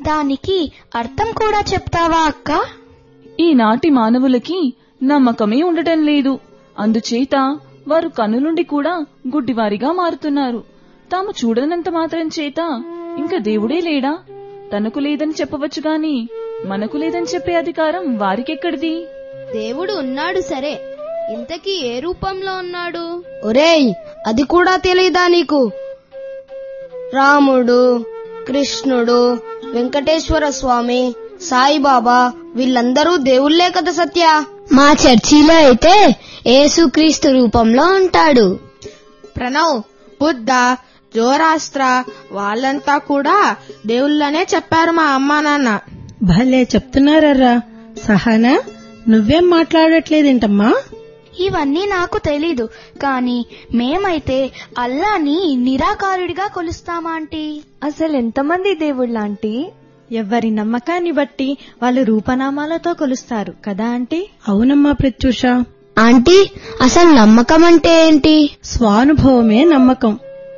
దానికి అర్థం కూడా చెప్తావా అక్క ఈనాటి మానవులకి నమ్మకమే ఉండటం లేదు అందుచేత వారు కన్నులుండి కూడా గుడ్డివారిగా మారుతున్నారు తాము చూడనంత మాత్రం చేత ఇంకా దేవుడే లేడా తనకు లేదని చెప్పవచ్చు గాని మనకు లేదని చెప్పే అధికారం వారికెక్కడిది దేవుడు ఉన్నాడు సరే ఇంతకీ ఏ రూపంలో ఉన్నాడు ఒరేయ్ అది కూడా తెలీదా నీకు రాముడు కృష్ణుడు వెంకటేశ్వర స్వామి సాయిబాబా వీళ్ళందరూ దేవుళ్లే కదా సత్య మా చర్చిలో అయితే యేసుక్రీస్తు రూపంలో ఉంటాడు ప్రణవ్ బుద్ధ జోరాస్త్ర వాళ్ళంతా కూడా దేవుళ్ళనే చెప్పారు మా అమ్మా నాన్న భలే చెప్తున్నారర్రా సహనా నువ్వేం మాట్లాడట్లేదేంటమ్మా ఇవన్నీ నాకు తెలీదు కానీ మేమైతే అల్లాని నిరాకారుడిగా కొలుస్తామా ఆంటీ అసలు ఎంతమంది దేవుళ్ళాంటి ఎవరి నమ్మకాన్ని బట్టి వాళ్ళు రూపనామాలతో కొలుస్తారు కదా ఆంటీ అవునమ్మా ప్రత్యూష ఆంటీ అసలు నమ్మకం అంటే ఏంటి స్వానుభవమే నమ్మకం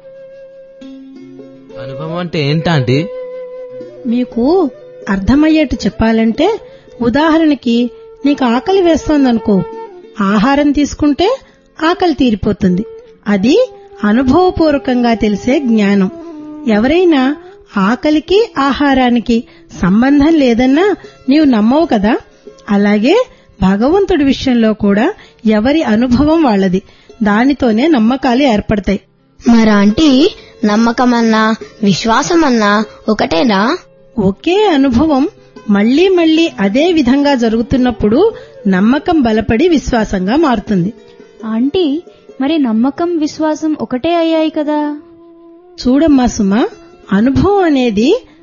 అనుభవం అంటే ఏంటంటే మీకు అర్థమయ్యేట్టు చెప్పాలంటే ఉదాహరణకి నీకు ఆకలి వేస్తోందనుకో ఆహారం తీసుకుంటే ఆకలి తీరిపోతుంది అది అనుభవపూర్వకంగా తెలిసే జ్ఞానం ఎవరైనా ఆకలికి ఆహారానికి సంబంధం లేదన్నా నీవు నమ్మవు కదా అలాగే భగవంతుడి విషయంలో కూడా ఎవరి అనుభవం వాళ్ళది దానితోనే నమ్మకాలు ఏర్పడతాయి మరాంటీ నమ్మకమన్నా విశ్వాసమన్నా ఒకటేనా ఒకే అనుభవం మళ్లీ మళ్లీ అదే విధంగా జరుగుతున్నప్పుడు నమ్మకం బలపడి విశ్వాసంగా మారుతుంది ఆంటీ మరి నమ్మకం విశ్వాసం ఒకటే అయ్యాయి కదా చూడమ్మా సుమా అనుభవం అనేది